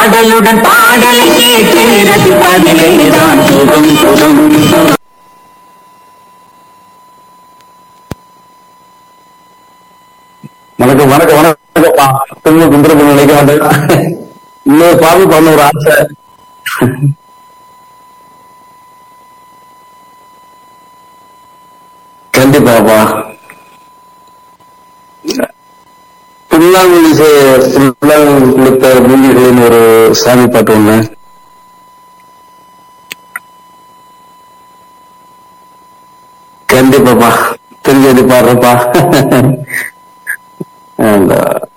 ஆடலுடன் பாடலை கேட்டு ரசிப்பதிலேதான் சுகம் சுகம் சுகம் வணக்கம் வணக்கம் வணக்கம்ப்பா திரும்ப கும்பிட்டு நினைக்க மாட்டேன் இன்னொரு பாடல் பண்ண ஒரு ஆசை கண்டிப்பாப்பா புல்லாங்குழி செ- புல்லாங்குழி கொடுத்த மூலிகளின் ஒரு சாமி பாட்டு ஒண்ணு கண்டிப்பாப்பா தெரிஞ்சது பாடுறப்பா அந்த